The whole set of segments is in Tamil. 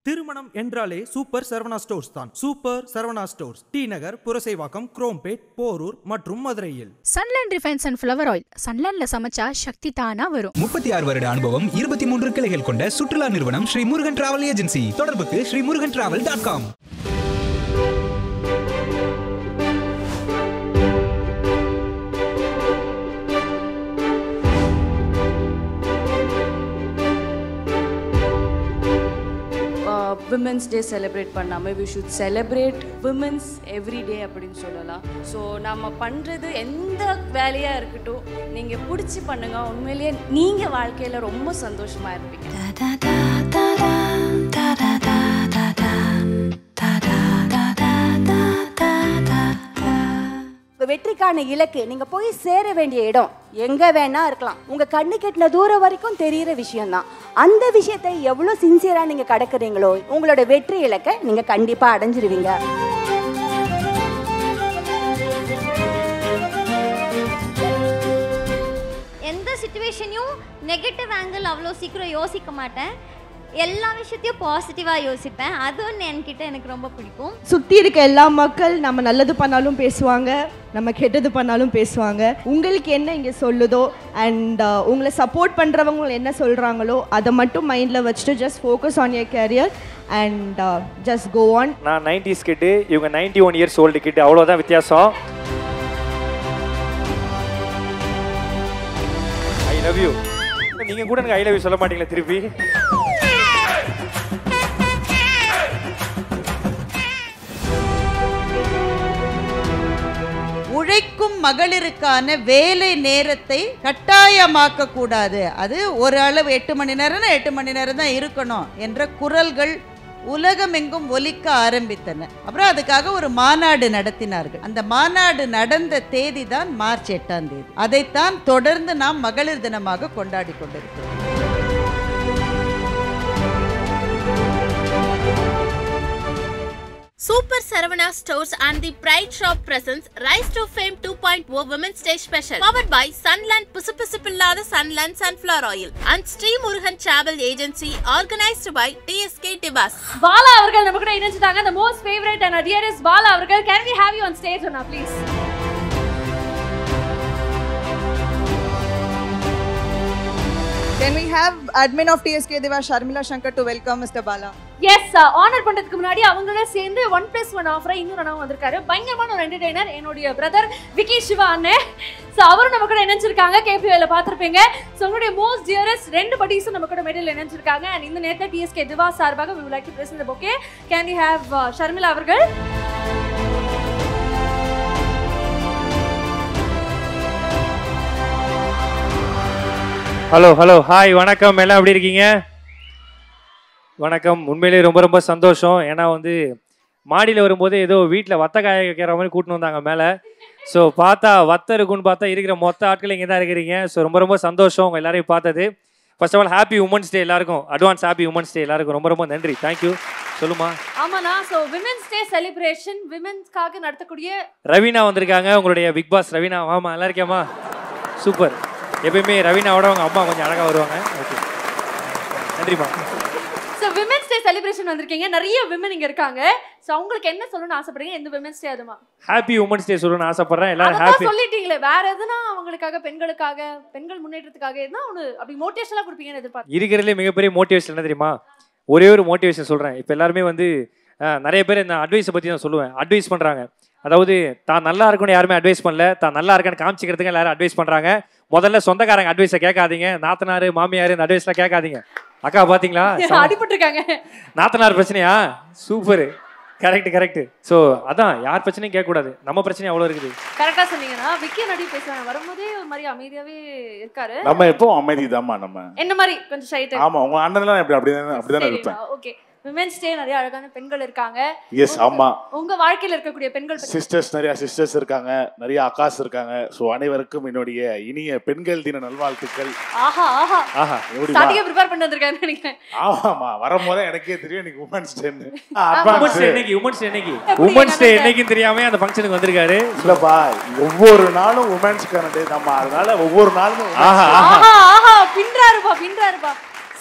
திருமணம் என்றாலே சூப்பர் சரவணா ஸ்டோர்ஸ் தான் சூப்பர் சரவணா ஸ்டோர்ஸ் டி நகர் புரசைவாக்கம் குரோம்பேட் போரூர் மற்றும் மதுரையில் Sunland refines and flower oil சன்லேண்ட்ல சமைச்சா சக்தி தானா வரும் முப்பத்தி ஆறு வருட அனுபவம் இருபத்தி மூன்று கிளைகள் கொண்ட சுற்றுலா நிறுவனம் ஸ்ரீ முருகன் டிராவல் ஏஜென்சி தொடர்புக்கு Shri Murugan travel dot com women's day celebrate பண்ணாமல் we should celebrate women every day அப்படின்னு சொல்லலாம் ஸோ நம்ம பண்ணுறது எந்த வேலையாக இருக்கட்டும் நீங்கள் பிடிச்சி பண்ணுங்க உண்மையிலேயே நீங்கள் வாழ்க்கையில் ரொம்ப சந்தோஷமாக இருப்பீங்க உங்க வெற்றிக்கான இலக்கு நீங்க போய் சேர வேண்டிய இடம் எங்க வேணா இருக்கலாம் உங்க கண்ணு கெட்டின தூரம் வரைக்கும் தெரியிற விஷயம்தான் அந்த விஷயத்தை எவ்வளவு சின்சியரா நீங்க கடக்குறீங்களோ உங்களோட வெற்றி இலக்கை நீங்க கண்டிப்பா அடைஞ்சிருவீங்க எந்த சுச்சுவேஷனையும் நெகட்டிவ் ஆங்கிள் அவ்வளோ சீக்கிரம் யோசிக்க மாட்டேன் எல்லா விஷயத்தையும் பாசிட்டிவாக யோசிப்பேன் அது ஒன்று என்கிட்ட எனக்கு ரொம்ப பிடிக்கும் சுற்றி இருக்க எல்லா மக்கள் நம்ம நல்லது பண்ணாலும் பேசுவாங்க நம்ம கெட்டது பண்ணாலும் பேசுவாங்க உங்களுக்கு என்ன இங்கே சொல்லுதோ அண்ட் உங்களை சப்போர்ட் பண்ணுறவங்க என்ன சொல்கிறாங்களோ அதை மட்டும் மைண்டில் வச்சுட்டு just focus on your career and just go on நான் நைன்டிஸ் கிட்டு இவங்க ninety one years old kid அவ்வளோதான் வித்தியாசம் ஐ லவ் யூ நீங்கள் கூட எனக்கு ஐ லவ் யூ சொல்ல மாட்டீங்களா திருப்பி உழைக்கும் மகளிருக்கான வேலை நேரத்தை கட்டாயமாக்க கூடாது அது ஒரு அளவு எட்டு மணி நேரம்னா எட்டு மணி நேரம் தான் இருக்கணும் என்ற குரல்கள் உலகமெங்கும் ஒலிக்க ஆரம்பித்தன அப்புறம் அதுக்காக ஒரு மாநாடு நடத்தினார்கள் அந்த மாநாடு நடந்த தேதி தான் மார்ச் எட்டாம் தேதி அதைத்தான் தொடர்ந்து நாம் மகளிர் தினமாக கொண்டாடி கொண்டிருக்கிறோம் Super Saravana Stores and the Pride Shop presents Rise to Fame 2.0 Women's Day Special powered by Sunland Pusupusupillada Sunland Sunflower Oil and Sri Murugan Travel Agency organized by TSK Tibas. Bala அவர்கள் நம்ம கூட இணைஞ்சிட்டாங்க the most favorite and dearest Bala அவர்கள் can we have you on stage now please Can we have admin of TSK Deva Sharmila Shankar to welcome Mr. Bala? Yes honour பண்றதுக்கு முன்னாடி அவங்களோட சேர்ந்து ஒன் பிளஸ் ஒன் ஆஃபரை இன்னும் அண்ணா வந்திருக்காரு பயங்கரமான ஒரு என்டர்டைனர் என்னுடைய பிரதர் விக்கி சிவா அண்ணன் ஸோ அவரும் நம்ம கூட இணைஞ்சிருக்காங்க கேபிஎல்ல பார்த்துருப்பீங்க ஸோ உங்களுடைய மோஸ்ட் டியரஸ்ட் ரெண்டு படிஸும் நம்ம கூட மெடல் இணைஞ்சிருக்காங்க அண்ட் இந்த நேரத்தில் டிஎஸ்கே திவா சார்பாக we like to present okay can you have Sharmila அவர்கள் ஹலோ ஹலோ ஹாய் வணக்கம் எல்லாம் எப்படி இருக்கீங்க வணக்கம் உண்மையிலேயே ரொம்ப ரொம்ப சந்தோஷம் ஏன்னா வந்து மாடியில் வரும்போது ஏதோ வீட்டில் வத்த காய வைக்கிற மாதிரி கூட்டின்னு வந்தாங்க மேலே ஸோ பார்த்தா வத்த இருக்குன்னு பார்த்தா இருக்கிற மொத்த ஆட்கள் இங்கே தான் இருக்கிறீங்க ஸோ ரொம்ப ரொம்ப சந்தோஷம் உங்கள் எல்லாரையும் பார்த்தது first of all happy women's day எல்லாருக்கும் அட்வான்ஸ் ஹாப்பி உமன்ஸ் டே எல்லாருக்கும் ரொம்ப ரொம்ப நன்றி தேங்க்யூ சொல்லுமா ஆமாண்ணா ஸோ விமென்ஸ் டே செலிப்ரேஷன் விமென்ஸ்க்காக நடத்தக்கூடிய ரவீனா வந்திருக்காங்க உங்களுடைய பிக் பாஸ் ரவீனா ஆமா நல்லா இருக்கியாம்மா சூப்பர் எப்பயுமே ரவீனாவோட அவங்க அம்மா கொஞ்சம் அழகாக வருவாங்க ஓகே நன்றிம்மா ஸோ விமென்ஸ் டே செலிப்ரேஷன் வந்திருக்கீங்க நிறைய விமன் இங்க இருக்காங்க ஸோ அவங்களுக்கு என்ன சொல்லணும்னு ஆசைப்படுறீங்க எந்த விமென்ஸ் டே அதுமா ஹாப்பி உமன்ஸ் டே சொல்லணும்னு ஆசைப்படுறேன் எல்லாரும் அதான் ஹாப்பி சொல்லிட்டீங்களே வேற எதுனா அவங்களுக்காக பெண்களுக்காக பெண்கள் முன்னேற்றத்துக்காக எதுனா ஒன்று அப்படி மோட்டிவேஷனாக கொடுப்பீங்கன்னு எதிர்பார்த்தேன் இருக்கிறதுலே மிகப்பெரிய மோட்டிவேஷன் என்ன தெரியுமா ஒரே ஒரு மோட்டிவேஷன் சொல்கிறேன் இப்போ எல்லாருமே வந்து அஹ், நிறைய பேர் இந்த அட்வைஸை பற்றி நான் சொல்லுவேன் அட்வைஸ் பண்ணுறாங்க அதாவது தான் நல்லா இருக்குன்னு யாருமே அட்வைஸ் பண்ணல தான் நல்லா இருக்கேன்னு காமிச்சிக்கிறதுக்கு எல்லாரும் அட்வைஸ் பண்ணுறாங்க முதல்ல சொந்தக்காரங்க அட்வைஸை கேட்காதீங்க நாத்தனார் மாமியார் இந்த அட்வைஸ்லாம் கேட்காதீங்க அக்கா பார்த்தீங்களா அடிபட்டிருக்காங்க நாத்தனார் பிரச்சனையா சூப்பர் கரெக்ட் கரெக்ட் ஸோ அதான் யார் பிரச்சனையும் கேட்கக்கூடாது நம்ம பிரச்சனை அவ்வளோ இருக்குது கரெக்டா சொன்னீங்கன்னா விக்கி நடி பேசுறாங்க வரும்போதே ஒரு மாதிரி அமைதியாவே இருக்காரு நம்ம எப்பவும் அமைதி நம்ம என்ன மாதிரி கொஞ்சம் ஷைட்டு ஆமா உங்க அண்ணன்லாம் எப்படி அப்படிதான் அப்படிதானே இருப்பேன் ஓகே விமென்ஸ் டே நிறைய அழகான பெண்கள் இருக்காங்க எஸ் ஆமா உங்க வாழ்க்கையில இருக்கக்கூடிய பெண்கள் பத்தி- சிஸ்டர்ஸ் நிறைய சிஸ்டர்ஸ் இருக்காங்க நிறைய அக்காஸ் இருக்காங்க ஸோ அனைவருக்கும் என்னுடைய இனிய பெண்கள் தின நல்வாழ்த்துக்கள் ஆஹா ஆஹா ஆஹா எப்படிமா? ஸ்டார்டிங்கே ப்ரிப்பேர் பண்ணி வந்திருக்காரு நினைக்கிறேன் ஆமாமா வரும்போதே எனக்கே தெரியும் இன்னைக்கு உமன்ஸ் டேன்னு உமன்ஸ் டே என்னைக்கு உமன்ஸ் டே என்னைக்கு உமன்ஸ் டே என்னைக்குன்னு தெரியாம அந்த ஃபங்க்ஷனுக்கு வந்திருக்காரு இல்லப்பா ஒவ்வொரு நாளும் உமன்ஸ்க்கான டே நம்ம அதனால ஒவ்வொரு நாளும் ஆஹா ஆஹா ஆஹா பின்றாருப்பா பின்றாருப்பா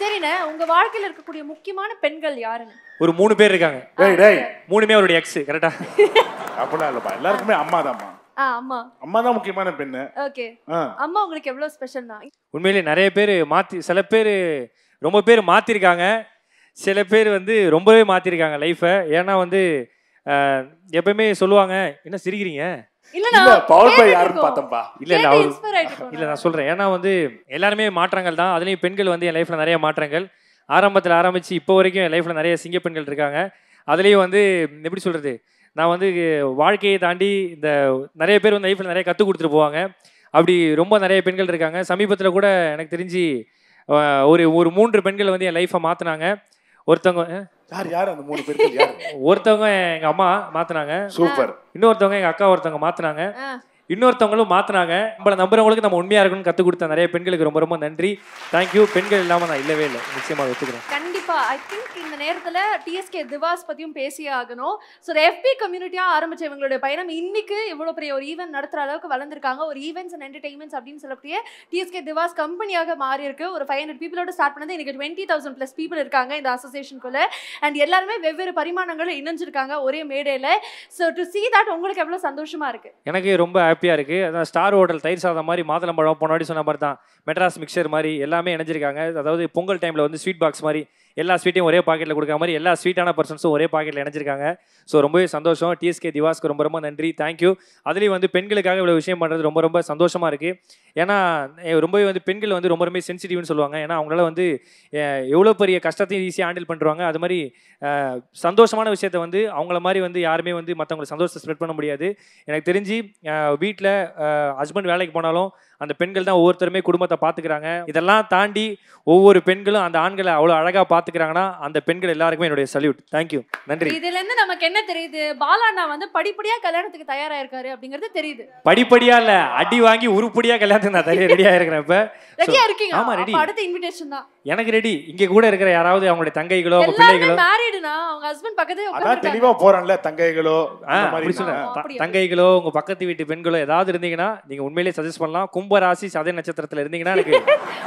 சரிண்ணே உங்க வாழ்க்கையில இருக்கக்கூடிய முக்கியமான பெண்கள் யாருன்னு ஒரு மூணு பேர் இருக்காங்க டேய் டேய் மூணுமே அவருடைய எக்ஸ் கரெக்டா அப்படிலாம் இல்லப்பா எல்லாருக்குமே அம்மா தான்மா ஆ அம்மா அம்மா தான் முக்கியமான பெண்ணு ஓகே ஆ. அம்மா உங்களுக்கு எவ்வளவு ஸ்பெஷல் தான் உண்மையிலேயே நிறைய பேர் மாற்றி சில பேர் ரொம்ப பேர் மாற்றிருக்காங்க சில பேர் வந்து ரொம்பவே மாற்றிருக்காங்க லைஃப்பை ஏன்னா வந்து அஹ், எப்பயுமே சொல்லுவாங்க என்ன சிரிக்கிறீங்க இல்ல இல்ல பவர் பை யாருன்னு பார்த்தேன்ப்பா இல்ல இல்ல கேட்டு அவர் inspire ஆயிட்டு இல்ல நான் சொல்றேன் ஏன்னா வந்து எல்லாருமே மாற்றங்கள் தான் அதுலயும் பெண்கள் வந்து என் லைஃப்ல நிறைய மாற்றங்கள் ஆரம்பத்தில் ஆரம்பிச்சு இப்போ வரைக்கும் என் லைஃப்ல நிறைய சிங்க பெண்கள் இருக்காங்க அதுலயும் வந்து எப்படி சொல்றது நான் வந்து வாழ்க்கையை தாண்டி இந்த நிறைய பேர் வந்து லைஃப்ல நிறைய கற்றுக் கொடுத்துட்டு போவாங்க அப்படி ரொம்ப நிறைய பெண்கள் இருக்காங்க சமீபத்தில் கூட எனக்கு தெரிஞ்சு அஹ், ஒரு ஒரு மூன்று பெண்கள் வந்து என் லைஃப்பை மாற்றினாங்க ஒருத்தவங்க அஹ், யார் யார் அந்த மூணு பேருக்கு யார் ஒருத்தவங்க எங்க அம்மா மாத்தினாங்க சூப்பர் இன்னொருத்தவங்க எங்க அக்கா ஒருத்தவங்க மாத்தினாங்க இன்னொருத்தவங்களும் மாத்தினாங்க நம்மள நம்புறவங்களுக்கு நம்ம உண்மையா இருக்கணும்னு கத்து கொடுத்த நிறைய பெண்களுக்கு ரொம்ப ரொம்ப நன்றி தேங்க்யூ பெண்கள் இல்லாம நான் இல்லவே இல்லை நிச்சயமா ஒத்துக்கிறேன் கண்டிப்பா ஐ திங்க் இந்த நேரத்துல டிஎஸ்கே திவாஸ் பத்தியும் பேசியே ஆகணும் ஸோ எஃபி கம்யூனிட்டியா ஆரம்பிச்ச இவங்களுடைய பயணம் இன்னைக்கு இவ்வளவு பெரிய ஒரு ஈவென்ட் நடத்துற அளவுக்கு வளர்ந்துருக்காங்க ஒரு ஈவெண்ட்ஸ் அண்ட் என்டர்டைன்மெண்ட்ஸ் அப்படின்னு சொல்லக்கூடிய டிஎஸ்கே திவாஸ் கம்பெனியாக மாறி இருக்கு ஒரு ஃபைவ் ஹண்ட்ரட் பீப்பிளோட ஸ்டார்ட் பண்ணது இன்னைக்கு டுவெண்ட்டி தௌசண்ட் ப்ளஸ் பீப்பிள் இருக்காங்க இந்த அசோசியேஷனுக்குள்ள அண்ட் எல்லாருமே வெவ்வேறு பரிமாணங்களும் இணைஞ்சிருக்காங்க ஒரே மேடையில ஸோ டு see that உங்களுக்கு எவ்வளவு சந்தோஷமா இருக்கு எனக்கு ரொம்ப ஹாப்பியாக இருக்குது அதான் ஸ்டார் ஹோட்டல் தயிர் சாதம் மாதிரி மாதுளம்பழம் போனாடி சொன்ன மாதிரி தான் மெட்ராஸ் மிக்சர் மாதிரி எல்லாமே இணைஞ்சிருக்காங்க அதாவது பொங்கல் டைமில் வந்து ஸ்வீட் பாக்ஸ் மாதிரி எல்லா ஸ்வீட்டையும் ஒரே பாக்கெட்டில் கொடுக்குற மாதிரி எல்லா ஸ்வீட்டான பர்சன்ஸும் ஒரே பாக்கெட்டில் இணைஞ்சிருக்காங்க ஸோ ரொம்பவே சந்தோஷம் டிஎஸ்கே திவாஸ்க்கு ரொம்ப ரொம்ப நன்றி தேங்க்யூ அதுலேயும் வந்து பெண்களுக்காக இவ்வளோ விஷயம் பண்ணுறது ரொம்ப ரொம்ப சந்தோஷமாக இருக்குது ஏன்னா eh, ரொம்பவே வந்து பெண்கள் வந்து ரொம்ப ரொம்ப சென்சிட்டிவ்னு சொல்லுவாங்க ஏன்னா அவங்களால வந்து eh, எவ்வளோ பெரிய கஷ்டத்தையும் ஈஸியாக ஹேண்டில் பண்ணுறாங்க அது மாதிரி eh, சந்தோஷமான விஷயத்த வந்து அவங்கள மாதிரி வந்து யாருமே வந்து மற்றவங்களுக்கு சந்தோஷத்தை ஸ்ப்ரெட் பண்ண முடியாது எனக்கு தெரிஞ்சு வீட்டில் ஹஸ்பண்ட் வேலைக்கு போனாலும் அந்த பெண்கள் தான் ஒவ்வொருத்தருமே குடும்பத்தை பார்த்துக்கிறாங்க இதெல்லாம் தாண்டி ஒவ்வொரு பெண்களும் அந்த ஆண்களை அவ்வளோ அழகாக பார்த்துக்கிறாங்கன்னா அந்த பெண்கள் எல்லாருக்குமே என்னுடைய சல்யூட் தேங்க்யூ நன்றி இதுல இருந்து நமக்கு என்ன தெரியுது பாலாண்ணா வந்து படிப்படியா கல்யாணத்துக்கு தயாரா இருக்காரு அப்படிங்கிறது தெரியுது படிப்படியா இல்ல அடி வாங்கி உருப்படியா கல்யாணத்துக்கு நான் தனியாக ரெடியாக இருக்கிறேன் இப்போ ரெடியா இருக்கீங்க ஆமா ரெடி அப்ப அடுத்த இன்விடேஷன் தான் எனக்கு ரெடி இங்க கூட இருக்கிற யாராவது அவங்களுடைய தங்கைகளோ அவங்க எல்லாருமே பிள்ளைகளோ மேரிடுனா அவங்க ஹஸ்பண்ட் பக்கத்துல அதான் உட்கார்ந்து தெளிவா போறான்ல தங்கைகளோ ஆ, அந்த அப்படி மாதிரி சொல்றேன். ஆ. த- தங்கைகளோ உங்க பக்கத்து வீட்டு பெண்களோ ஏதாவது இருந்தீங்கன்னா நீங்க உண்மையிலேயே சஜஸ்ட் பண்ணலாம் கும்பராசி சதய நட்சத்திரத்துல இருந்தீங்கன்னா எனக்கு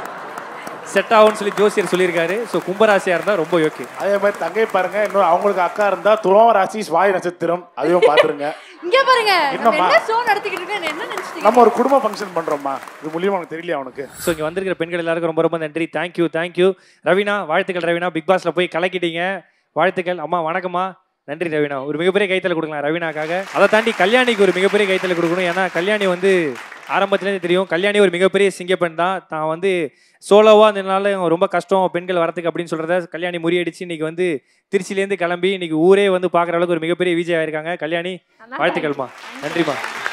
செட் ஆகும்னு சொல்லி ஜோசியர் சொல்லியிருக்காரு ஸோ கும்பராசியா இருந்தா ரொம்ப ஓகே அதே மாதிரி தங்கை பாருங்க இன்னும் அவங்களுக்கு அக்கா இருந்தா துருவ ராசி சுவாய் நட்சத்திரம் அதையும் பாத்துருங்க இங்க பாருங்க நம்ம என்னம்மா? என்ன ஷோ நடத்திக்கிட்டு இருக்கோம் என்ன நினைச்சிட்டீங்க நம்ம ஒரு குடும்ப ஃபங்க்ஷன் பண்றோம்மா இது மூலியமா உனக்கு தெரியலையா அவனுக்கு ஸோ இங்கே வந்திருக்கிற பெண்கள் எல்லாருக்கும் ரொம்ப ரொம்ப நன்றி தேங்க்யூ தேங்க்யூ ரவினா வாழ்த்துக்கள் ரவினா பிக் பாஸ்ல போய் கலக்கிட்டீங்க வாழ்த்துக்கள் அம்மா வணக்கம்மா நன்றி ரவினா ஒரு மிகப்பெரிய கைத்தல கொடுக்கலாம் ரவினாக்காக அதை தாண்டி கல்யாணிக்கு ஒரு மிகப்பெரிய கைத்தல கொடுக்கணும் ஏன்னா கல்யாணி வந்து ஆரம்பத்துலேருந்து தெரியும் கல்யாணி ஒரு மிகப்பெரிய சிங்கப்பெண் தான் தான் வந்து சோலோவாக இருந்ததுனால ரொம்ப கஷ்டம் பெண்கள் வரத்துக்கு அப்படின்னு சொல்கிறத கல்யாணி முறியடிச்சு இன்னைக்கு வந்து திருச்சியிலேருந்து கிளம்பி இன்னைக்கு ஊரே வந்து பார்க்குற அளவுக்கு ஒரு மிகப்பெரிய விஜய் ஆயிருக்காங்க கல்யாணி வாழ்த்துக்கள்மா நன்றிம்மா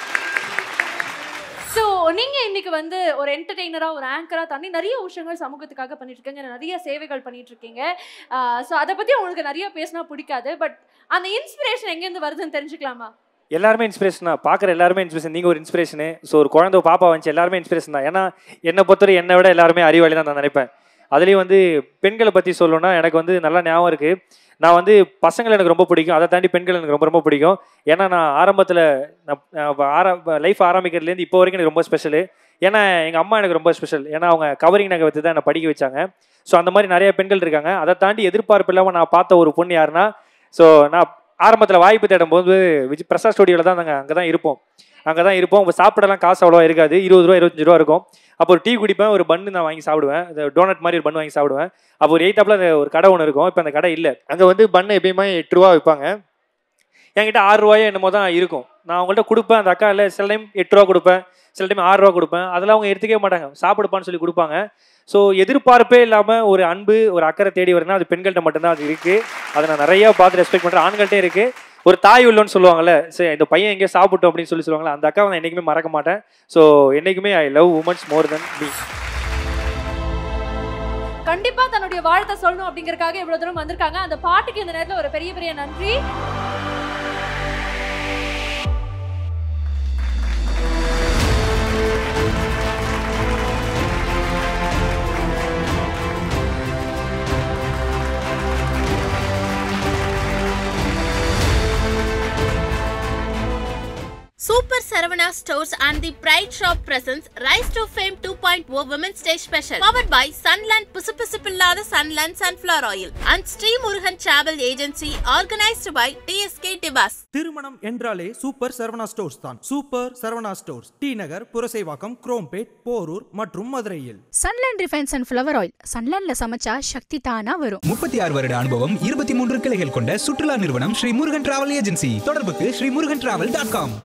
ஸோ நீங்க இன்னைக்கு வந்து ஒரு என்டர்டெய்னரா ஒரு ஆங்கரா தாண்டி நிறைய விஷயங்கள் சமூகத்துக்காக பண்ணிட்டு இருக்கீங்க நிறைய சேவைகள் பண்ணிட்டு இருக்கீங்க ஸோ அதை பத்தி உங்களுக்கு நிறைய பேசினா பிடிக்காது பட் அந்த இன்ஸ்பிரேஷன் எங்கேருந்து வருதுன்னு தெரிஞ்சுக்கலாமா எல்லாருமே இன்ஸ்பிரேஷன் தான் பார்க்குற எல்லாருமே இன்ஸ்பிரேஷன் நீங்கள் ஒரு இன்ஸ்பிரேஷனு ஸோ ஒரு குழந்தை ஒரு பாப்பா வந்துச்சு எல்லாருமே இன்ஸ்பிரேஷன் தான் ஏன்னா என்னை பொறுத்தவரை என்னை விட எல்லாருமே அறிவாளி தான் நான் நினைப்பேன் அதுலேயும் வந்து பெண்களை பற்றி சொல்லணும்னா எனக்கு வந்து நல்லா ஞாபகம் இருக்குது நான் வந்து பசங்களை எனக்கு ரொம்ப பிடிக்கும் அதை தாண்டி பெண்கள் எனக்கு ரொம்ப ரொம்ப பிடிக்கும் ஏன்னா நான் ஆரம்பத்தில் நான் ஆர லைஃப் ஆரம்பிக்கிறதுலேருந்து இப்போ வரைக்கும் எனக்கு ரொம்ப ஸ்பெஷலு ஏன்னா எங்கள் அம்மா எனக்கு ரொம்ப ஸ்பெஷல் ஏன்னா அவங்க கவரிங் நகை வச்சு தான் என்னை படிக்க வச்சாங்க ஸோ அந்த மாதிரி நிறைய பெண்கள் இருக்காங்க அதை தாண்டி எதிர்பார்ப்பு இல்லாமல் நான் பார்த்த ஒரு பொண்ணு யாருன்னா ஸோ நான் ஆரம்பத்தில் வாய்ப்பு தேடும் போது விஜய் பிரசாத் ஸ்டுடியோவில் தான் நாங்கள் அங்கே தான் இருப்போம் அங்கே தான் இருப்போம் இப்போ சாப்பிடலாம் காசு அவ்வளோவா இருக்காது இருபது ரூபா இருபத்தஞ்சு ரூபா இருக்கும் அப்போ ஒரு டீ குடிப்பேன் ஒரு பண்ணு நான் வாங்கி சாப்பிடுவேன் இந்த டோனட் மாதிரி ஒரு பண்ணு வாங்கி சாப்பிடுவேன் அப்போ ஒரு எயித்தாப்பில் அந்த ஒரு கடை ஒன்று இருக்கும் இப்போ அந்த கடை இல்லை அங்கே வந்து பண்ணு எப்பயுமே எட்டு ரூபா விற்பாங்க என்கிட்ட ஆறு ரூபாயோ என்னமோ தான் இருக்கும் நான் அவங்கள்ட்ட கொடுப்பேன் அந்த அக்கா இல்லை சில டைம் எட்டு ரூபா கொடுப்பேன் சில டைம் ஆறு ரூபா கொடுப்பேன் அதெல்லாம் அவங்க எடுத்துக்கவே மாட்டாங்க சாப்பிடுப்பான்னு சொல்லி கொடுப்பாங்க ஸோ எதிர்பார்ப்பே இல்லாமல் ஒரு அன்பு ஒரு அக்கறை தேடி வருதுன்னா அது பெண்கள்கிட்ட மட்டும்தான் அது இருக்குது அதை நான் நிறைய பார்த்து ரெஸ்பெக்ட் பண்ணுறேன் ஆண்கள்ட்டே இருக்குது ஒரு தாய் உள்ளோன்னு சொல்லுவாங்கல்ல சரி இந்த பையன் எங்கேயோ சாப்பிட்டோம் அப்படின்னு சொல்லி சொல்லுவாங்கல்ல அந்த அக்காவை நான் என்றைக்குமே மறக்க மாட்டேன் ஸோ என்றைக்குமே I love women's more then me கண்டிப்பா தன்னுடைய வாழ்த்தை சொல்லணும் அப்படிங்கறக்காக இவ்வளவு தூரம் வந்திருக்காங்க அந்த பாட்டுக்கு இந்த நேரத்துல ஒரு பெரிய பெரிய நன்றி super Saravana stores and the bright shop presents rise to fame two point o women's day special powered by Sunland பிசுபிசுப்பில்லாத Sunland sunflower oil and Shri Murugan travel agency organised by DSK divas திருமணம் என்றாலே சூப்பர் சரவணா ஸ்டோர்ஸ் தான் சூப்பர் சரவணா ஸ்டோர்ஸ் டி நகர் புரசைவாக்கம் குரோம்பேட் போரூர் மற்றும் மதுரையில் சன்லேண்ட் ரிஃபைன் சன்ஃப்ளவர் ஆயில் சன்லேண்ட்ல சமைச்சா சக்தி தானா வரும் முப்பத்தி ஆறு வருட அனுபவம் இருபத்தி மூன்று கிளைகள் கொண்ட சுற்றுலா நிறுவனம் ஸ்ரீ முருகன் டிராவல் ஏஜென்சி தொடர்புக்கு Shri Murugan travel dot com